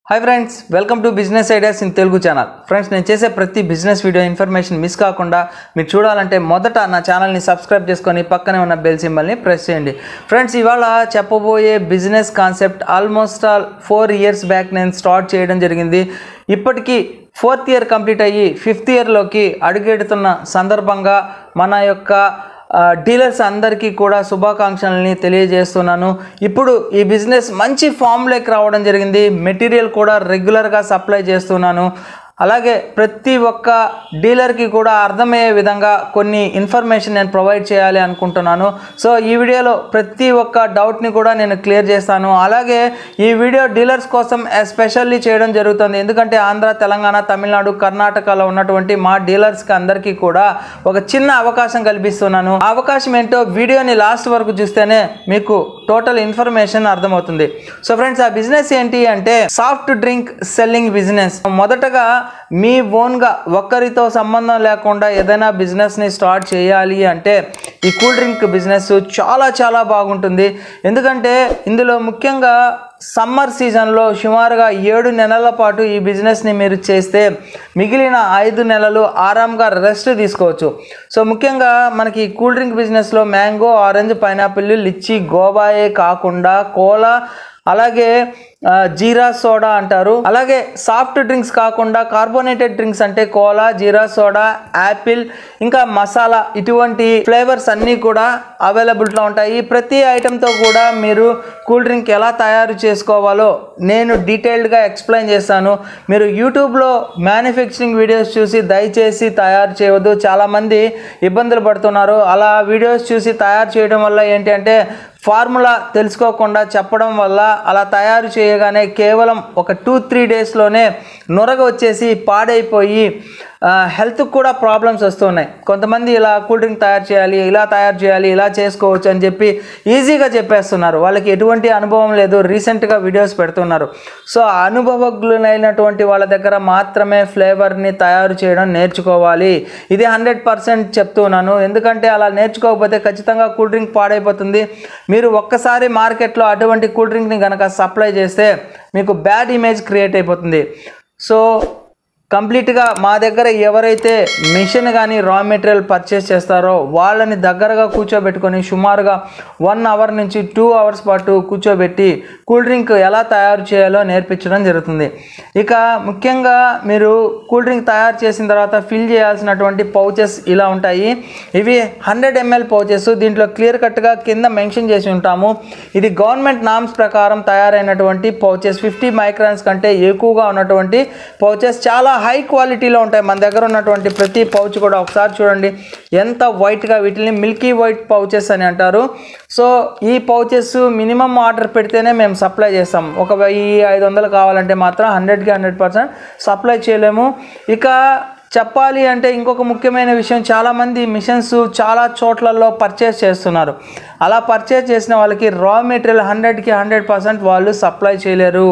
Hi friends welcome to business ideas in Telugu channel friends నేను చేసే ప్రతి బిజినెస్ వీడియో ఇన్ఫర్మేషన్ మిస్ కాకుండా మీరు చూడాలంటే మొదట నా ఛానల్ని సబ్స్క్రైబ్ చేసుకొని పక్కనే ఉన్న బెల్ సింబల్ని ప్రెస్ చేయండి ఫ్రెండ్స్ ఇవాళ చెప్పబోయే business concept almost all four years back నేను స్టార్ట్ చేయడం జరిగింది ఇప్పటికీ ఫోర్త్ ఇయర్ కంప్లీట్ అయ్యి ఫిఫ్త్ ఇయర్లోకి అడుగెడుతున్న సందర్భంగా మన యొక్క ఆ, డీలర్స్ అందరికీ కూడా శుభాకాంక్షలని తెలియజేస్తున్నాను ఇప్పుడు ఈ బిజినెస్ మంచి ఫామ్లోకి రావడం జరిగింది మెటీరియల్ కూడా రెగ్యులర్గా సప్లై చేస్తున్నాను అలాగే ప్రతి ఒక్క డీలర్కి కూడా అర్థమయ్యే విధంగా కొన్ని ఇన్ఫర్మేషన్ నేను ప్రొవైడ్ చేయాలి అనుకుంటున్నాను సో ఈ వీడియోలో ప్రతి ఒక్క డౌట్ని కూడా నేను క్లియర్ చేస్తాను అలాగే ఈ వీడియో డీలర్స్ కోసం ఎస్పెషల్లీ చేయడం జరుగుతుంది ఎందుకంటే ఆంధ్ర తెలంగాణ తమిళనాడు కర్ణాటకలో ఉన్నటువంటి మా డీలర్స్కి అందరికీ కూడా ఒక చిన్న అవకాశం కల్పిస్తున్నాను ఆ అవకాశం ఏంటో వీడియోని లాస్ట్ వరకు చూస్తేనే మీకు టోటల్ ఇన్ఫర్మేషన్ అర్థమవుతుంది సో ఫ్రెండ్స్ ఆ బిజినెస్ ఏంటి అంటే సాఫ్ట్ డ్రింక్ సెల్లింగ్ బిజినెస్ మొదటగా మీ ఓన్గా ఒక్కరితో సంబంధం లేకుండా ఏదైనా బిజినెస్ని స్టార్ట్ చేయాలి అంటే ఈ కూల్ డ్రింక్ బిజినెస్ చాలా చాలా బాగుంటుంది ఎందుకంటే ఇందులో ముఖ్యంగా సమ్మర్ సీజన్లో సుమారుగా ఏడు నెలల పాటు ఈ బిజినెస్ని మీరు చేస్తే మిగిలిన ఐదు నెలలు ఆరాంగా రెస్ట్ తీసుకోవచ్చు సో ముఖ్యంగా మనకి ఈ కూల్ డ్రింక్ బిజినెస్లో మ్యాంగో ఆరెంజ్ పైనాపిల్ లిచ్చి గోవాయే కాకుండా కోలా అలాగే ఆ, జీరా సోడా అంటారు అలాగే సాఫ్ట్ డ్రింక్స్ కాకుండా కార్బోనేటెడ్ డ్రింక్స్ అంటే కోలా జీరా సోడా యాపిల్ ఇంకా మసాలా ఇటువంటి ఫ్లేవర్స్ అన్నీ కూడా అవైలబుల్గా ఉంటాయి ప్రతి ఐటెంతో కూడా మీరు కూల్ డ్రింక్ ఎలా తయారు చేసుకోవాలో నేను డీటెయిల్డ్గా ఎక్స్ప్లెయిన్ చేస్తాను మీరు యూట్యూబ్లో మ్యానుఫ్యాక్చరింగ్ వీడియోస్ చూసి దయచేసి తయారు చేయవద్దు చాలామంది ఇబ్బందులు పడుతున్నారు అలా వీడియోస్ చూసి తయారు చేయడం వల్ల ఏంటి అంటే ఫార్ములా తెలుసుకోకుండా చెప్పడం వల్ల అలా తయారు చేయగానే కేవలం ఒక టూ త్రీ డేస్లోనే నొరగ వచ్చేసి పాడైపోయి హెల్త్కి కూడా ప్రాబ్లమ్స్ వస్తున్నాయి కొంతమంది ఇలా కూల్ డ్రింక్ తయారు చేయాలి ఇలా తయారు చేయాలి ఇలా చేసుకోవచ్చు అని చెప్పి ఈజీగా చెప్పేస్తున్నారు వాళ్ళకి ఎటువంటి అనుభవం లేదు రీసెంట్గా వీడియోస్ పెడుతున్నారు సో అనుభవజ్ఞులైనటువంటి వాళ్ళ దగ్గర మాత్రమే ఫ్లేవర్ని తయారు చేయడం నేర్చుకోవాలి ఇది హండ్రెడ్ పర్సెంట్ చెప్తున్నాను ఎందుకంటే అలా నేర్చుకోకపోతే ఖచ్చితంగా కూల్ డ్రింక్ పాడైపోతుంది మీరు ఒక్కసారి మార్కెట్లో అటువంటి కూల్ డ్రింక్ని కనుక సప్లై చేస్తే మీకు బ్యాడ్ ఇమేజ్ క్రియేట్ అయిపోతుంది సో కంప్లీట్గా మా దగ్గర ఎవరైతే మిషన్ కానీ రా మెటీరియల్ పర్చేస్ చేస్తారో వాళ్ళని దగ్గరగా కూర్చోబెట్టుకొని సుమారుగా వన్ అవర్ నుంచి టూ అవర్స్ పాటు కూర్చోబెట్టి కూల్ డ్రింక్ ఎలా తయారు చేయాలో నేర్పించడం జరుగుతుంది ఇక ముఖ్యంగా మీరు కూల్ డ్రింక్ తయారు చేసిన తర్వాత ఫిల్ చేయాల్సినటువంటి పౌచెస్ ఇలా ఉంటాయి ఇవి హండ్రెడ్ ఎంఎల్ పౌచెస్ దీంట్లో క్లియర్ కట్గా కింద మెన్షన్ చేసి ఉంటాము ఇది గవర్నమెంట్ నామ్స్ ప్రకారం తయారైనటువంటి పౌచెస్ ఫిఫ్టీ మైక్రాన్స్ కంటే ఎక్కువగా ఉన్నటువంటి పౌచెస్ చాలా హై క్వాలిటీలో ఉంటాయి మన దగ్గర ఉన్నటువంటి ప్రతి పౌచ్ కూడా ఒకసారి చూడండి ఎంత వైట్గా వీటిని మిల్కీ వైట్ పౌచెస్ అని అంటారు సో ఈ పౌచెస్ మినిమం ఆర్డర్ పెడితేనే మేము సప్లై చేస్తాం ఒక వెయ్యి ఐదు వందలు కావాలంటే మాత్రం హండ్రెడ్కి హండ్రెడ్ పర్సెంట్ సప్లై చేయలేము ఇక చెప్పాలి అంటే ఇంకొక ముఖ్యమైన విషయం చాలామంది మిషన్స్ చాలా చోట్లలో పర్చేస్ చేస్తున్నారు అలా పర్చేస్ చేసిన వాళ్ళకి రా మెటీరియల్ హండ్రెడ్కి హండ్రెడ్ పర్సెంట్ వాళ్ళు సప్లై చేయలేరు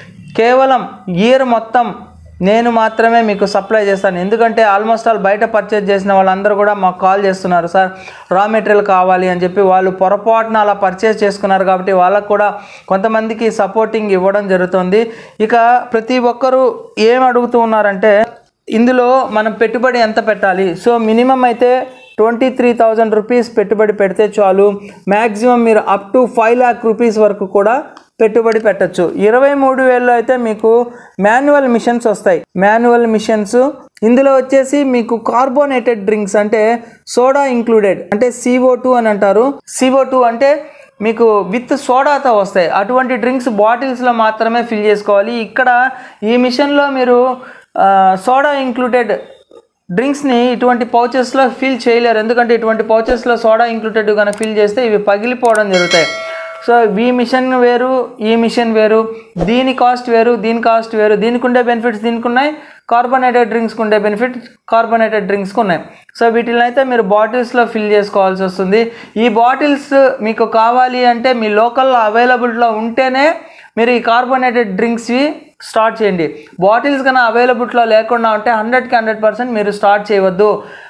కేవలం ఇయర్ మొత్తం నేను మాత్రమే మీకు సప్లై చేస్తాను ఎందుకంటే ఆల్మోస్ట్ ఆల్ బయట పర్చేజ్ చేసిన వాళ్ళందరూ కూడా మాకు కాల్ చేస్తున్నారు సార్ రా మెటీరియల్ కావాలి అని చెప్పి వాళ్ళు పొరపాటున అలా పర్చేజ్ చేసుకున్నారు కాబట్టి వాళ్ళకు కూడా కొంతమందికి సపోర్టింగ్ ఇవ్వడం జరుగుతుంది ఇక ప్రతి ఒక్కరూ ఏం అడుగుతూ ఉన్నారంటే ఇందులో మనం పెట్టుబడి ఎంత పెట్టాలి సో మినిమం అయితే ట్వంటీ త్రీ థౌజండ్ రూపీస్ పెట్టుబడి పెడితే చాలు మ్యాక్సిమం మీరు up to five lakh rupees వరకు కూడా పెట్టుబడి పెట్టచ్చు ఇరవై మూడు వేల్లో అయితే మీకు మాన్యువల్ మిషన్స్ వస్తాయి మాన్యువల్ మిషన్స్ ఇందులో వచ్చేసి మీకు కార్బోనేటెడ్ డ్రింక్స్ అంటే సోడా ఇంక్లూడెడ్ అంటే సిఓ టూ అని అంటారు సిఓ టూ అంటే మీకు విత్ సోడాతో వస్తాయి అటువంటి డ్రింక్స్ బాటిల్స్లో మాత్రమే ఫిల్ చేసుకోవాలి ఇక్కడ ఈ మిషన్లో మీరు ఆ, సోడా ఇంక్లూడెడ్ డ్రింక్స్ని ఇటువంటి పౌచెస్లో ఫిల్ చేయలేరు ఎందుకంటే ఇటువంటి పౌచెస్లో సోడా ఇంక్లూడెడ్ కనుక ఫిల్ చేస్తే ఇవి పగిలిపోవడం జరుగుతాయి సో ఈ మిషన్ వేరు ఈ మిషన్ వేరు దీని కాస్ట్ వేరు దీని కాస్ట్ వేరు దీనికి ఉండే బెనిఫిట్స్ దీనికి ఉన్నాయి కార్బోనేటెడ్ డ్రింక్స్కి ఉండే బెనిఫిట్ కార్బోనేటెడ్ డ్రింక్స్కి ఉన్నాయి సో వీటిని అయితే మీరు బాటిల్స్లో ఫిల్ చేసుకోవాల్సి వస్తుంది ఈ బాటిల్స్ మీకు కావాలి అంటే మీ లోకల్లో అవైలబుల్లో ఉంటేనే మీరు ఈ కార్బోనేటెడ్ డ్రింక్స్వి స్టార్ట్ చేయండి బాటిల్స్ కన్నా అవైలబుల్లో లేకుండా ఉంటే హండ్రెడ్కి హండ్రెడ్ పర్సెంట్ మీరు స్టార్ట్ చేయవద్దు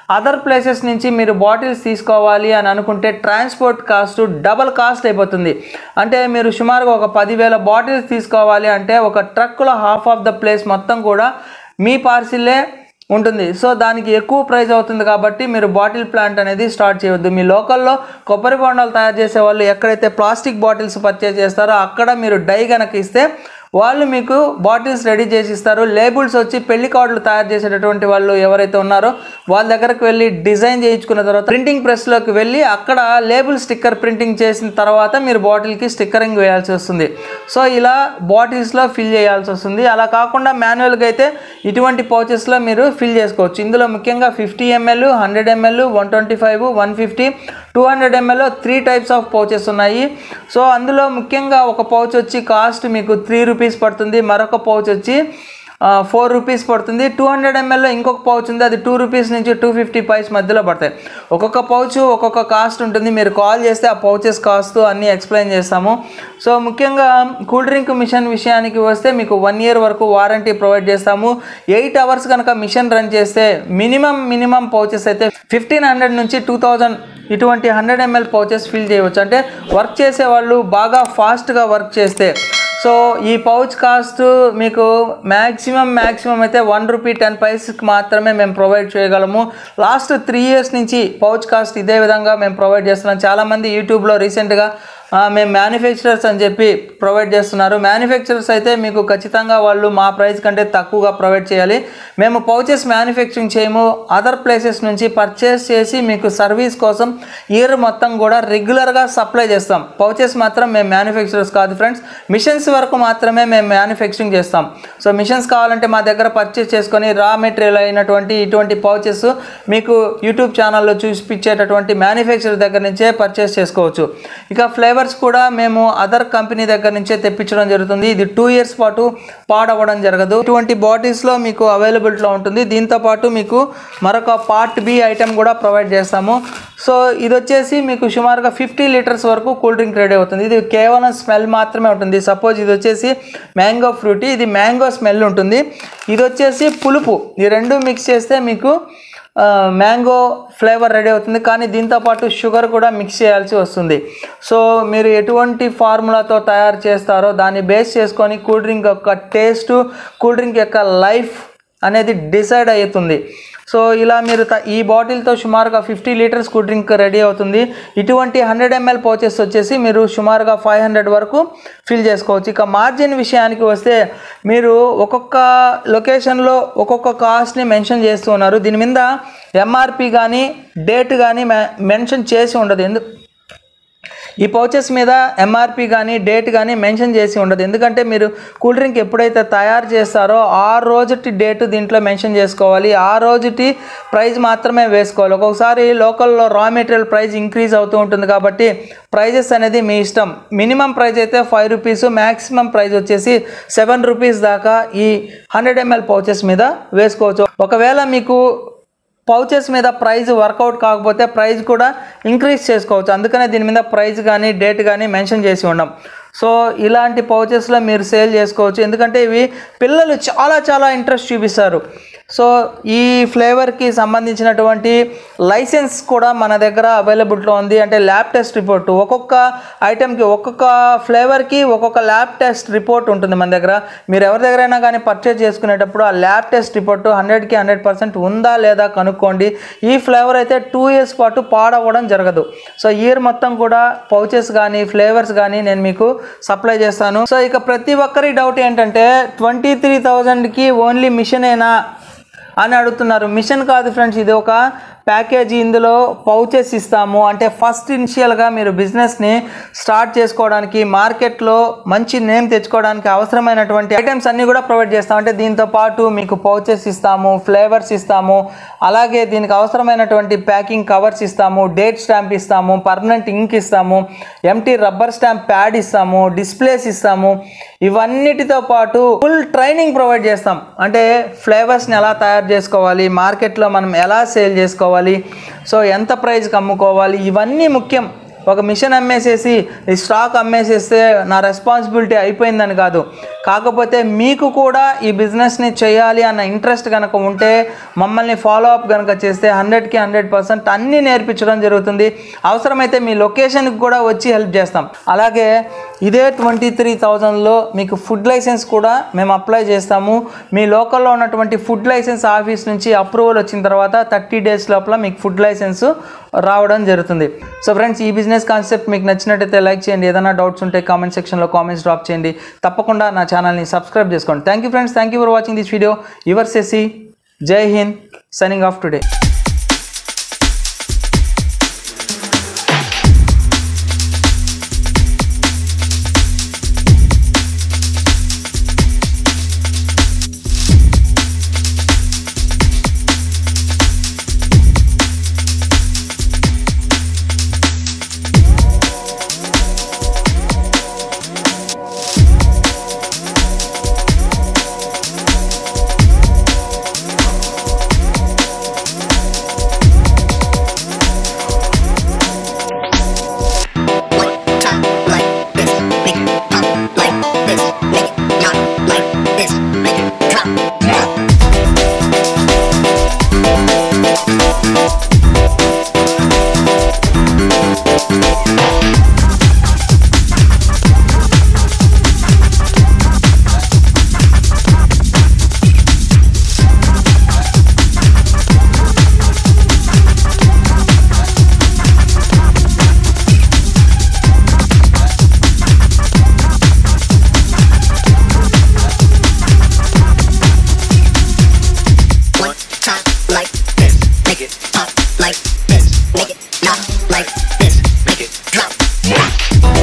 అదర్ ప్లేసెస్ నుంచి మీరు బాటిల్స్ తీసుకోవాలి అని అనుకుంటే ట్రాన్స్పోర్ట్ కాస్ట్ డబల్ కాస్ట్ అయిపోతుంది అంటే మీరు సుమారుగా ఒక పదివేల బాటిల్స్ తీసుకోవాలి అంటే ఒక ట్రక్లో హాఫ్ ఆఫ్ ద ప్లేస్ మొత్తం కూడా మీ పార్సిల్లే ఉంటుంది సో దానికి ఎక్కువ ప్రైస్ అవుతుంది కాబట్టి మీరు బాటిల్ ప్లాంట్ అనేది స్టార్ట్ చేయవద్దు మీ లోకల్లో కొబ్బరి బొండాలు తయారు చేసే వాళ్ళు ఎక్కడైతే ప్లాస్టిక్ బాటిల్స్ పర్చేజ్ చేస్తారో అక్కడ మీరు డై కనుక ఇస్తే వాళ్ళు మీకు బాటిల్స్ రెడీ చేసి ఇస్తారు లేబుల్స్ వచ్చి పెళ్లి కార్డులు తయారు చేసేటటువంటి వాళ్ళు ఎవరైతే ఉన్నారో వాళ్ళ దగ్గరకు వెళ్ళి డిజైన్ చేయించుకున్న తర్వాత ప్రింటింగ్ ప్రెస్లోకి వెళ్ళి అక్కడ లేబుల్ స్టిక్కర్ ప్రింటింగ్ చేసిన తర్వాత మీరు బాటిల్కి స్టిక్కరింగ్ వేయాల్సి వస్తుంది సో ఇలా బాటిల్స్లో ఫిల్ చేయాల్సి వస్తుంది అలా కాకుండా మాన్యువల్గా అయితే ఇటువంటి పౌచెస్లో మీరు ఫిల్ చేసుకోవచ్చు ఇందులో ముఖ్యంగా fifty ML hundred ML one twenty five one fifty two hundred ఎంఎల్లో త్రీ టైప్స్ ఆఫ్ పౌచెస్ ఉన్నాయి సో అందులో ముఖ్యంగా ఒక పౌచ్ వచ్చి కాస్ట్ మీకు త్రీ రూపీస్ పడుతుంది మరొక పౌచ్ వచ్చి ఫోర్ రూపీస్ పడుతుంది టూ హండ్రెడ్ ఎంఎల్లో ఇంకొక పౌచ్ ఉంది అది టూ రూపీస్ నుంచి టూ ఫిఫ్టీ పైస్ మధ్యలో పడతాయి ఒక్కొక్క పౌచ్ ఒక్కొక్క కాస్ట్ ఉంటుంది మీరు కాల్ చేస్తే ఆ పౌచెస్ కాస్ట్ అన్నీ ఎక్స్ప్లెయిన్ చేస్తాము సో ముఖ్యంగా కూల్ డ్రింక్ మిషన్ విషయానికి వస్తే మీకు వన్ ఇయర్ వరకు వారంటీ ప్రొవైడ్ చేస్తాము ఎయిట్ అవర్స్ కనుక మిషన్ రన్ చేస్తే మినిమం మినిమం పౌచెస్ అయితే ఫిఫ్టీన్ హండ్రెడ్ నుంచి టూ థౌజండ్ ఇటువంటి హండ్రెడ్ ఎంఎల్ పౌచెస్ ఫిల్ చేయవచ్చు అంటే వర్క్ చేసే వాళ్ళు బాగా ఫాస్ట్గా వర్క్ చేస్తే సో ఈ పౌచ్ కాస్ట్ మీకు మ్యాక్సిమం మ్యాక్సిమం అయితే వన్ రూపీ టెన్ పైస్కి మాత్రమే మేము ప్రొవైడ్ చేయగలము లాస్ట్ త్రీ ఇయర్స్ నుంచి పౌచ్ కాస్ట్ ఇదే విధంగా మేము ప్రొవైడ్ చేస్తున్నాం చాలామంది యూట్యూబ్లో రీసెంట్గా ఆ, మేము మ్యానుఫ్యాక్చరర్స్ అని చెప్పి ప్రొవైడ్ చేస్తున్నారు మ్యానుఫ్యాక్చరర్స్ అయితే మీకు ఖచ్చితంగా వాళ్ళు మా ప్రైస్ కంటే తక్కువగా ప్రొవైడ్ చేయాలి మేము పౌచెస్ మ్యానుఫ్యాక్చరింగ్ చేయము అదర్ ప్లేసెస్ నుంచి పర్చేస్ చేసి మీకు సర్వీస్ కోసం ఇయర్ మొత్తం కూడా రెగ్యులర్గా సప్లై చేస్తాం పౌచెస్ మాత్రం మేము మ్యానుఫ్యాక్చరర్స్ కాదు ఫ్రెండ్స్ మిషన్స్ వరకు మాత్రమే మేము మ్యానుఫ్యాక్చరింగ్ చేస్తాం సో మిషన్స్ కావాలంటే మా దగ్గర పర్చేస్ చేసుకొని రా మెటీరియల్ అయినటువంటి ఇటువంటి పౌచెస్ మీకు యూట్యూబ్ ఛానల్లో చూపించేటటువంటి మ్యానుఫ్యాక్చరర్ దగ్గర నుంచే పర్చేస్ చేసుకోవచ్చు ఇక ఫ్లేవర్స్ కూడా మేము అదర్ కంపెనీ దగ్గర నుంచే తెప్పించడం జరుగుతుంది ఇది టూ ఇయర్స్ పాటు పాడవడం జరగదు ఇటువంటి బాటిల్స్లో మీకు అవైలబిలిటీలో ఉంటుంది దీంతో పాటు మీకు మరొక పార్ట్ బి ఐటెం కూడా ప్రొవైడ్ చేస్తాము సో ఇది వచ్చేసి మీకు సుమారుగా ఫిఫ్టీ లీటర్స్ వరకు కూల్ డ్రింక్ రెడీ అవుతుంది ఇది కేవలం స్మెల్ మాత్రమే ఉంటుంది సపోజ్ ఇది వచ్చేసి మ్యాంగో ఫ్రూటీ ఇది మ్యాంగో స్మెల్ ఉంటుంది ఇది వచ్చేసి పులుపు ఈ రెండు మిక్స్ చేస్తే మీకు ఆ, మ్యాంగో ఫ్లేవర్ రెడీ అవుతుంది కానీ దీంతో పాటు షుగర్ కూడా మిక్స్ చేయాల్సి వస్తుంది సో మీరు ఎటువంటి ఫార్ములాతో తయారు చేస్తారో దాన్ని బేస్ చేసుకొని కూల్ డ్రింక్ యొక్క టేస్ట్ కూల్ డ్రింక్ యొక్క లైఫ్ అనేది డిసైడ్ అవుతుంది సో ఇలా మీరు త- ఈ బాటిల్తో సుమారుగా fifty litres cool drink ready అవుతుంది ఇటువంటి హండ్రెడ్ ఎంఎల్ పౌచెస్ వచ్చేసి మీరు సుమారుగా ఫైవ్ హండ్రెడ్ వరకు ఫిల్ చేసుకోవచ్చు ఇక మార్జిన్ విషయానికి వస్తే మీరు ఒక్కొక్క లొకేషన్లో ఒక్కొక్క కాస్ట్ని మెన్షన్ చేస్తూ ఉన్నారు దీని మీద ఎంఆర్పి కానీ డేట్ కానీ మెన్షన్ చేసి ఉండదు ఎందు ఈ పౌచెస్ మీద ఎంఆర్పి కానీ డేట్ కానీ మెన్షన్ చేసి ఉండదు ఎందుకంటే మీరు కూల్ డ్రింక్ ఎప్పుడైతే తయారు చేస్తారో ఆ రోజుటి డేట్ దీంట్లో మెన్షన్ చేసుకోవాలి ఆ రోజుటి ప్రైస్ మాత్రమే వేసుకోవాలి ఒక్కొక్కసారి లోకల్లో రా మెటీరియల్ ప్రైస్ ఇంక్రీజ్ అవుతూ ఉంటుంది కాబట్టి ప్రైజెస్ అనేది మీ ఇష్టం మినిమం ప్రైస్ అయితే ఫైవ్ రూపీస్ మ్యాక్సిమం ప్రైస్ వచ్చేసి సెవెన్ రూపీస్ దాకా ఈ హండ్రెడ్ ఎంఎల్ పౌచెస్ మీద వేసుకోవచ్చు ఒకవేళ మీకు పౌచెస్ మీద ప్రైస్ వర్కౌట్ కాకపోతే ప్రైస్ కూడా ఇంక్రీజ్ చేసుకోవచ్చు అందుకనే దీని మీద ప్రైస్ కానీ డేట్ కానీ మెన్షన్ చేసి ఉండం సో ఇలాంటి పౌచెస్లో మీరు సేల్ చేసుకోవచ్చు ఎందుకంటే ఇవి పిల్లలు చాలా చాలా ఇంట్రెస్ట్ చూపిస్తారు సో ఈ ఫ్లేవర్కి సంబంధించినటువంటి లైసెన్స్ కూడా మన దగ్గర అవైలబిలిటీలో ఉంది అంటే ల్యాబ్ టెస్ట్ రిపోర్ట్ ఒక్కొక్క ఐటెంకి ఒక్కొక్క ఫ్లేవర్కి ఒక్కొక్క ల్యాబ్ టెస్ట్ రిపోర్ట్ ఉంటుంది మన దగ్గర మీరు ఎవరి దగ్గరైనా కానీ పర్చేజ్ చేసుకునేటప్పుడు ఆ ల్యాబ్ టెస్ట్ రిపోర్ట్ హండ్రెడ్కి హండ్రెడ్ పర్సెంట్ ఉందా లేదా కనుక్కోండి ఈ ఫ్లేవర్ అయితే టూ ఇయర్స్ పాటు పాడవ్వడం జరగదు సో ఇయర్ మొత్తం కూడా పౌచెస్ కానీ ఫ్లేవర్స్ కానీ నేను మీకు సప్లై చేస్తాను సో ఇక ప్రతి ఒక్కరి డౌట్ ఏంటంటే ట్వంటీ త్రీ థౌజండ్కి ఓన్లీ మిషనేనా అని అడుగుతున్నారు మిషన్ కాదు ఫ్రెండ్స్ ఇది ఒక ప్యాకేజీ ఇందులో పౌచెస్ ఇస్తాము అంటే ఫస్ట్ ఇనిషియల్గా మీరు బిజినెస్ని స్టార్ట్ చేసుకోవడానికి మార్కెట్లో మంచి నేమ్ తెచ్చుకోవడానికి అవసరమైనటువంటి ఐటమ్స్ అన్నీ కూడా ప్రొవైడ్ చేస్తాం అంటే దీంతో పాటు మీకు పౌచెస్ ఇస్తాము ఫ్లేవర్స్ ఇస్తాము అలాగే దీనికి అవసరమైనటువంటి ప్యాకింగ్ కవర్స్ ఇస్తాము డేట్ స్టాంప్ ఇస్తాము పర్మనెంట్ ఇంక్ ఇస్తాము ఎంటీ రబ్బర్ స్టాంప్ ప్యాడ్ ఇస్తాము డిస్ప్లేస్ ఇస్తాము ఇవన్నిటితో పాటు ఫుల్ ట్రైనింగ్ ప్రొవైడ్ చేస్తాం అంటే ఫ్లేవర్స్ని ఎలా తయారు చేసుకోవాలి మార్కెట్లో మనం ఎలా సేల్ చేసుకోవాలి సో ఎంత ప్రైస్కి అమ్ముకోవాలి ఇవన్నీ ముఖ్యం ఒక మిషన్ అమ్మేసేసి ఈ స్టాక్ అమ్మేసేస్తే నా రెస్పాన్సిబిలిటీ అయిపోయిందని కాదు కాకపోతే మీకు కూడా ఈ బిజినెస్ని చేయాలి అన్న ఇంట్రెస్ట్ కనుక ఉంటే మమ్మల్ని ఫాలో అప్ కనుక చేస్తే హండ్రెడ్కి హండ్రెడ్ పర్సెంట్ అన్నీ నేర్పించడం జరుగుతుంది అవసరమైతే మీ లొకేషన్కి కూడా వచ్చి హెల్ప్ చేస్తాం అలాగే ఇదే ట్వంటీ త్రీ థౌజండ్లో మీకు ఫుడ్ లైసెన్స్ కూడా మేము అప్లై చేస్తాము మీ లోకల్లో ఉన్నటువంటి ఫుడ్ లైసెన్స్ ఆఫీస్ నుంచి అప్రూవల్ వచ్చిన తర్వాత థర్టీ డేస్ లోపల మీకు ఫుడ్ లైసెన్స్ రావడం జరుగుతుంది సో ఫ్రెండ్స్ ఈ బిజినెస్ కాన్సెప్ట్ మీకు నచ్చినట్టయితే లైక్ చేయండి ఏదైనా డౌట్స్ ఉంటే కామెంట్ సెక్షన్లో కామెంట్స్ డ్రాప్ చేయండి తప్పకుండా నా ఛానల్ని సబ్స్క్రైబ్ చేసుకోండి thank you friends thank you for watching this video your సెసి Jai Hind signing off today One time like this, make it pop like this, make it not like this, make it drop. One time like this, make it pop like this, make it not like this, make it drop.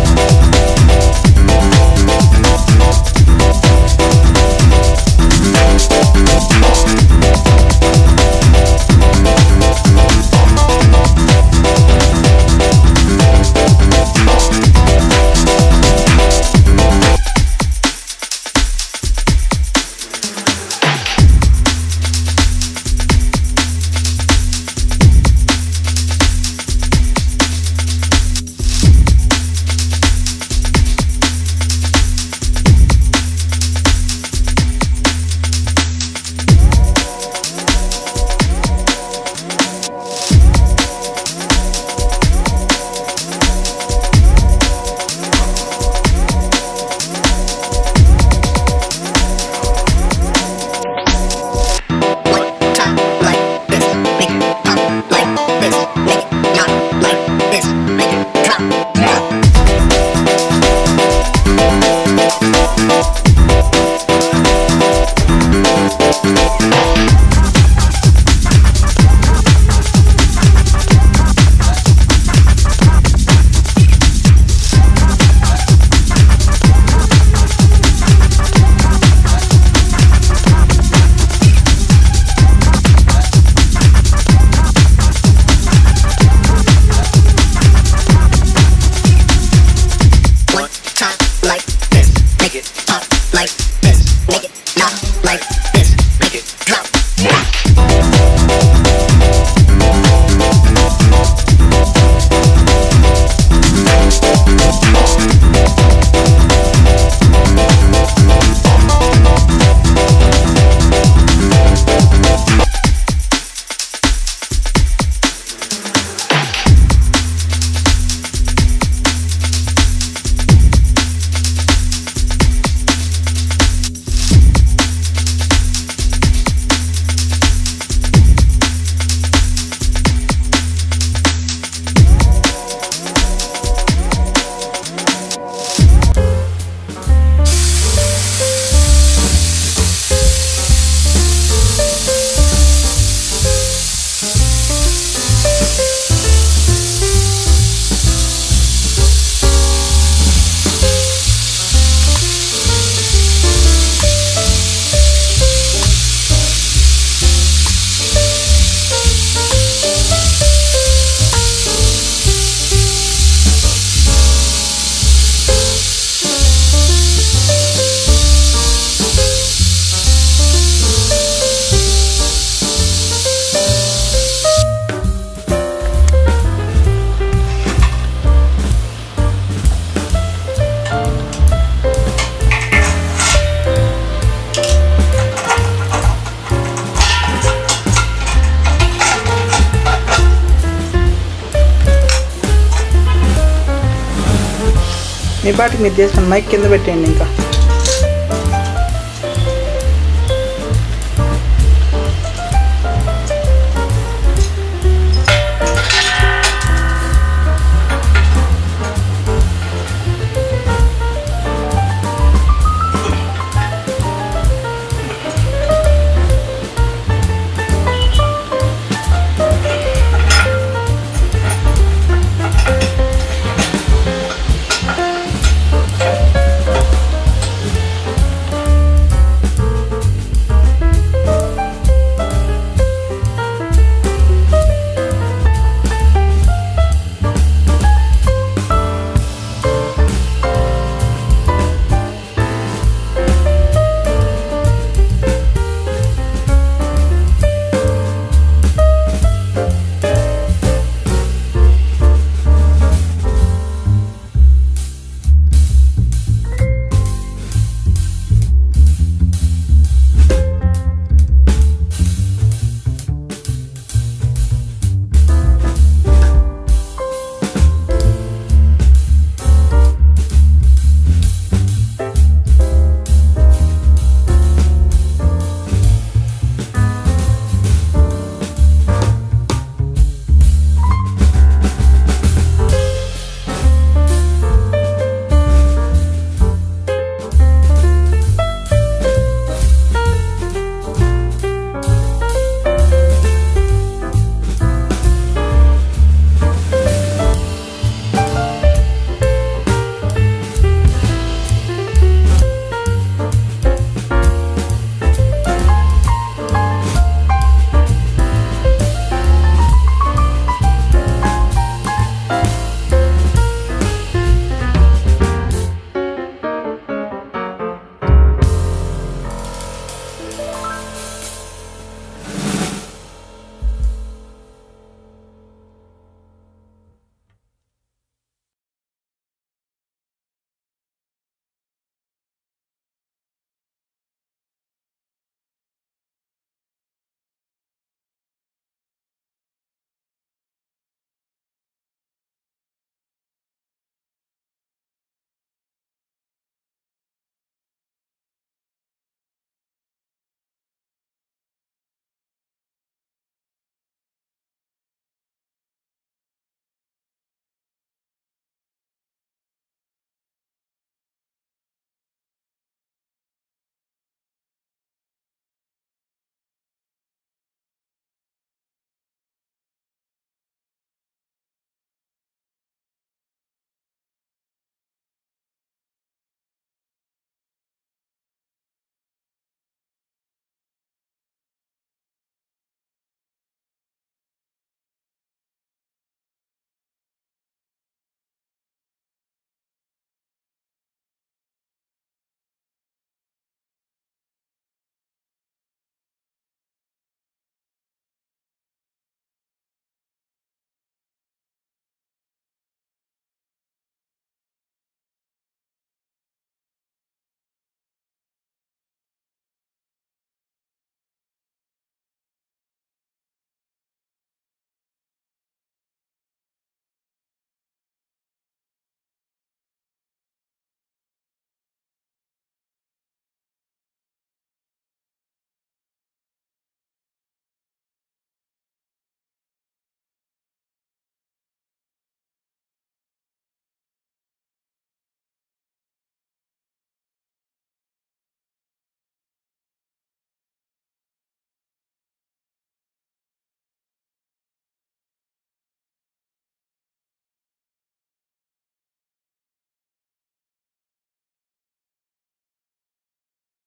One time like this, make it pop like this, make it not like this, make it drop. One time like this, make it pop like this, make it not like this, make it drop. మీ పాటికి మీరు చేసుకుని mic కింద పెట్టేయండి ఇంకా